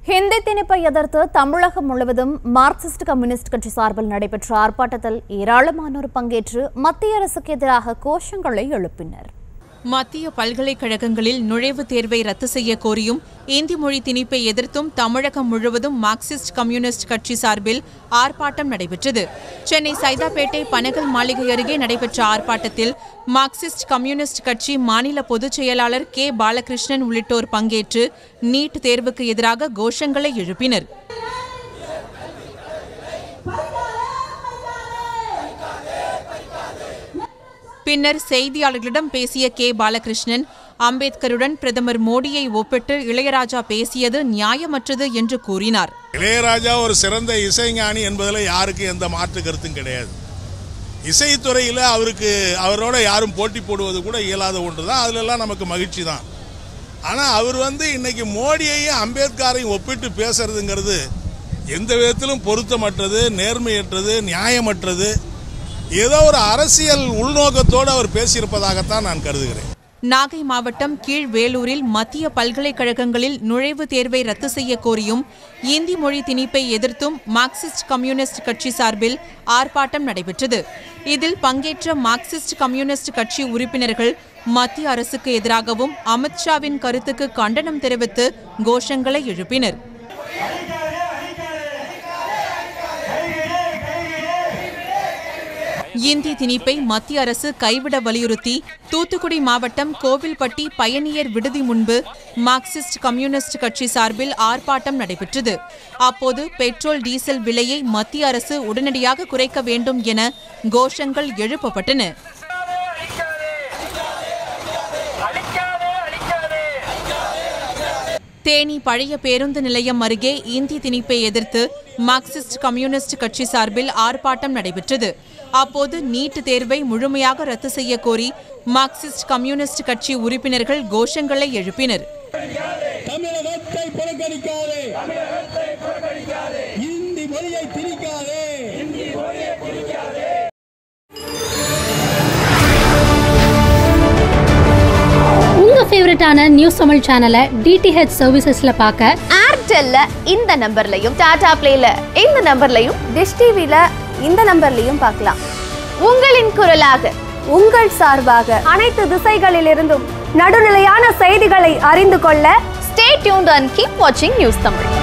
ஹிந்தி திணிப்பை எதிர்த்து தமிழகம் முழுவதும் Marxist communist கட்சி சார்பில் நடைபெற்ற ஆர்ப்பாட்டத்தில் ஏராளமானோர் பங்கேற்று மத்திய அரசுக்கு எதிராக கோஷங்களை எழுப்பினர் மத்திய பல்கலைக்கழகங்களில் நுழைவுத் தேர்வை ரத்து செய்ய கோரியும் இந்தி மொழி திணிப்பை எதிர்த்தும் தமிழகம் முழுவதும் மார்க்சிஸ்ட் கம்யூனிஸ்ட் கட்சி சார்பில் ஆர்ப்பாட்டம் நடைபெற்றது சென்னை சைதாப்பேட்டை பனகல் மாளிகை அருகே நடைபெற்ற ஆர்ப்பாட்டத்தில் மார்க்சிஸ்ட் கம்யூனிஸ்ட் கட்சி மாநில பொதுச் செயலாளர் கே பாலகிருஷ்ணன் உள்ளிட்டோர் பங்கேற்று நீட் தேர்வுக்கு எதிராக கோஷங்களை எழுப்பினர் பின்னர் செய்தியாளர்களிடம் பேசிய கே பாலகிருஷ்ணன் அம்பேத்கருடன் பிரதமர் மோடியை ஒப்பிட்டு இளையராஜா பேசியது நியாயமற்றது என்று கூறினார் இளையராஜா ஒரு சிறந்த இசைஞானி என்பதில் யாருக்கு எந்த மாற்று கருத்தும் கிடையாது இசைத்துறையில் அவருக்கு அவரோட யாரும் போட்டி போடுவது கூட இயலாத ஒன்று தான் அதிலெல்லாம் நமக்கு மகிழ்ச்சி தான் ஆனால் அவர் வந்து இன்னைக்கு மோடியையும் அம்பேத்கரையும் ஒப்பிட்டு பேசுறதுங்கிறது எந்த விதத்திலும் பொருத்தமற்றது நேர்மையற்றது நியாயமற்றது ஏதோ ஒரு அரசியல் உள்நோக்கத்தோடு அவர் பேசியிருப்பதாகத்தான் நான் கருதுகிறேன் நாகை மாவட்டம் கீழ்வேலூரில் மத்திய பல்கலைக்கழகங்களில் நுழைவுத் தேர்வை ரத்து செய்ய கோரியும் இந்தி மொழி திணிப்பை எதிர்த்தும் மார்க்சிஸ்ட் கம்யூனிஸ்ட் கட்சி சார்பில் ஆர்ப்பாட்டம் நடைபெற்றது இதில் பங்கேற்ற மார்க்சிஸ்ட் கம்யூனிஸ்ட் கட்சி உறுப்பினர்கள் மத்திய அரசுக்கு எதிராகவும் அமித்ஷாவின் கருத்துக்கு கண்டனம் தெரிவித்து கோஷங்களை எழுப்பினர் இந்தி திணிப்பை மத்திய அரசு கைவிட வலியுறுத்தி தூத்துக்குடி மாவட்டம் கோவில்பட்டி பயணியர் விடுதி முன்பு மார்க்சிஸ்ட் கம்யூனிஸ்ட் கட்சி சார்பில் ஆர்ப்பாட்டம் நடைபெற்றது அப்போது பெட்ரோல் டீசல் விலையை மத்திய அரசு உடனடியாக குறைக்க வேண்டும் என கோஷங்கள் எழுப்பப்பட்டன தேனி பழைய பேருந்து நிலையம் அருகே இந்தி திணிப்பை எதிர்த்து மார்க்சிஸ்ட் கம்யூனிஸ்ட் கட்சி சார்பில் ஆர்ப்பாட்டம் நடைபெற்றது அப்போது நீட் தேர்வை முழுமையாக ரத்து செய்ய கோரி மார்க்சிஸ்ட் கம்யூனிஸ்ட் கட்சி உறுப்பினர்கள் கோஷங்களை எழுப்பினர் தமிழகத்தை புறக்கணிக்காதே இந்தி மொழியை திணிக்காதே உங்க ஃபேவரட்டான நியூஸ் தமிழ் சேனலை டிடிஹெச் சர்வீசஸ்ல பார்க்க ஏர்டெல்ல இந்த நம்பர்லையும் டாடா பிளேல இந்த நம்பர்லையும் டிஷ் டிவில இந்த நம்பர்லையும் பார்க்கலாம் உங்களின் குரலாக உங்கள் சார்பாக அனைத்து திசைகளிலிருந்தும் நடுநிலையான செய்திகளை அறிந்து கொள்ள ஸ்டே டியூன்ட் அண்ட் கீப் வாட்சிங் நியூஸ் தமிழ்